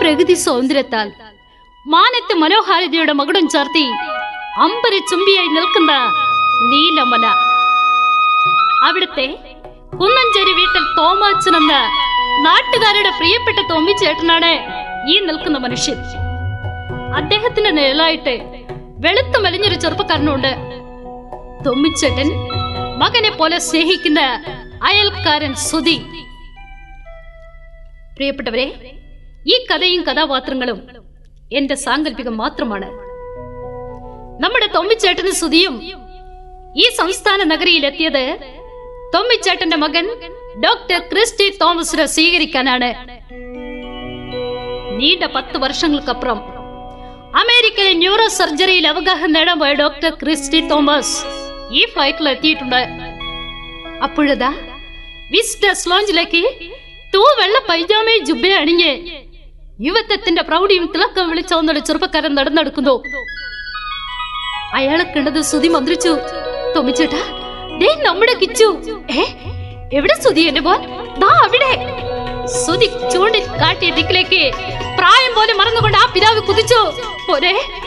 പ്രകൃതി സൗന്ദര്യത്താൽ മാനത്തെ മനോഹാരിതയുടെ മകുടം ചാർത്തി അമ്പരച്ചുംബിയായി നിൽക്കുന്ന നീലമല അവിടുത്തെ കുന്നഞ്ചേരി വീട്ടിൽ തോമാച്ചൻ എന്ന നാട്ടുകാരുടെ പ്രിയപ്പെട്ട തോമ്മിച്ചേട്ടനാണ് ഈ നിൽക്കുന്ന മനുഷ്യൻ അദ്ദേഹത്തിന്റെ നിഴലായിട്ട് വെളുത്തു മെലിഞ്ഞൊരു ചെറുപ്പക്കാരനുണ്ട് തൊമ്മിച്ചേട്ടൻ മകനെ പോലെ സ്നേഹിക്കുന്ന അയൽക്കാരൻ സുധി പ്രിയപ്പെട്ടവരെ ഈ കഥയും കഥാപാത്രങ്ങളും എന്റെ സാങ്കല്പികം മാത്രമാണ് നമ്മുടെ തൊമ്മിച്ചേട്ടനും സുധിയും ഈ സംസ്ഥാന നഗരിയിൽ എത്തിയത് തൊമ്മിച്ചേട്ടന്റെ മകൻ ഡോക്ടർ ക്രിസ്റ്റി തോമസിനെ സ്വീകരിക്കാനാണ് നീണ്ട പത്ത് വർഷങ്ങൾക്കപ്പുറം അമേരിക്കയിലെ ന്യൂറോ സർജറിയിൽ അവഗാഹം നേടാൻ പോയ ഡോക്ടർ ക്രിസ്റ്റി തോമസ് ഈ ഫ്ലൈറ്റിൽ എത്തിയിട്ടുണ്ട് അപ്പോഴതാ വിസ്റ്റസ് ലോഞ്ചിലേക്ക് തൂ വെള്ള പൈജാമയും ജുബയും അണിഞ്ഞ് യുവത്വത്തിന്റെ പ്രൗഢിയും തിളക്കം വിളിച്ചോന്നൊരു ചെറുപ്പക്കാരൻ നടന്നെടുക്കുന്നു അയാളെ കണ്ടത് സുതി മന്ത്രിച്ചു തൊമിച്ചേട്ടാ ദേ നമ്മുടെ കിച്ചു ഏ എവിടെ സുതി എന്റെ മോൻ ദാ അവിടെ സുതി ചൂണ്ടി കാട്ടിയ ദിക്കിലേക്ക് പ്രായം പോലെ മറന്നുകൊണ്ട് ആ പിതാവ് കുതിച്ചു പോരെ